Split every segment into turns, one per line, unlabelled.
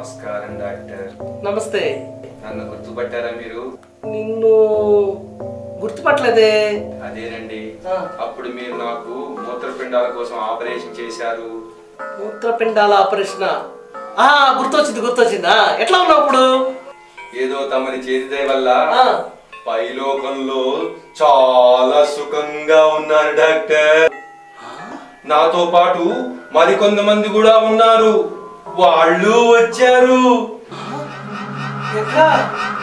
నమస్కారం డాక్టర్
నమస్తే
నన్ను గుర్తుపట్టారా మీరు
నిన్ను గుర్తుపట్టలేదే
అదేనండి
ఆ.
అప్పుడు మీరు నాకు మూత్రపిండాల కోసం ఆపరేషన్ చేశారు
మూత్రపిండాల ఆపరేషన్ ఆ గుర్తొచ్చింది గుర్తొచ్చిందా ఎట్లా ఉన్నావు ఇప్పుడు
ఏదో తమరి చేతిదే వల్ల
ఆ,
పైలోకంలో చాలా సుఖంగా ఉన్నారు డాక్టర్ నాతో పాటు మరికొంతమంది కూడా ఉన్నారు వాళ్ళు వచ్చారు
ఎట్లా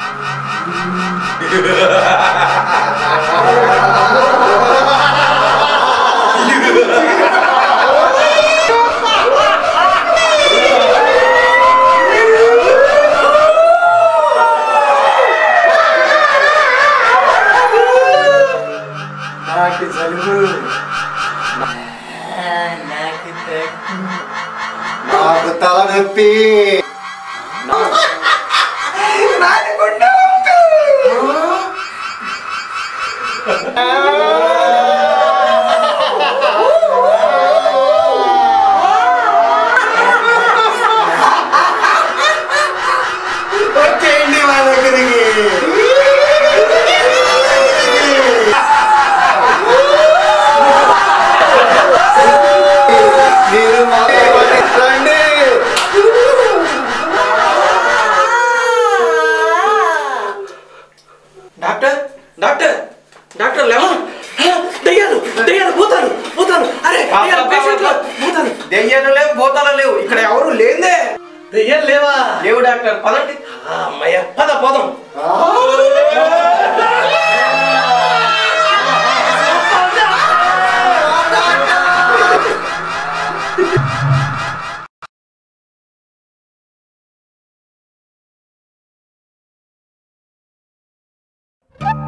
నాకు జలుబు నాకు తలనొప్పి నాకు గుండె నొప్పి. వచ్చేయండి మా దగ్గరికి మీరు మా దగ్గరికి రండి
డాక్టర్ డాక్టర్ డాక్టర్ లేవా దయ్యాలు దయ్యాలు పోతాను పోతాను అరే దయ్యాలు పేషెంట్లు పోతాను
దెయ్యాలు లేవు భూతాలు లేవు ఇక్కడ ఎవరు లేదే
దయ్యాలు లేవా
లేవు డాక్టర్ పదండి
ఆ, అమ్మయ్య పద పోదాం
ఆ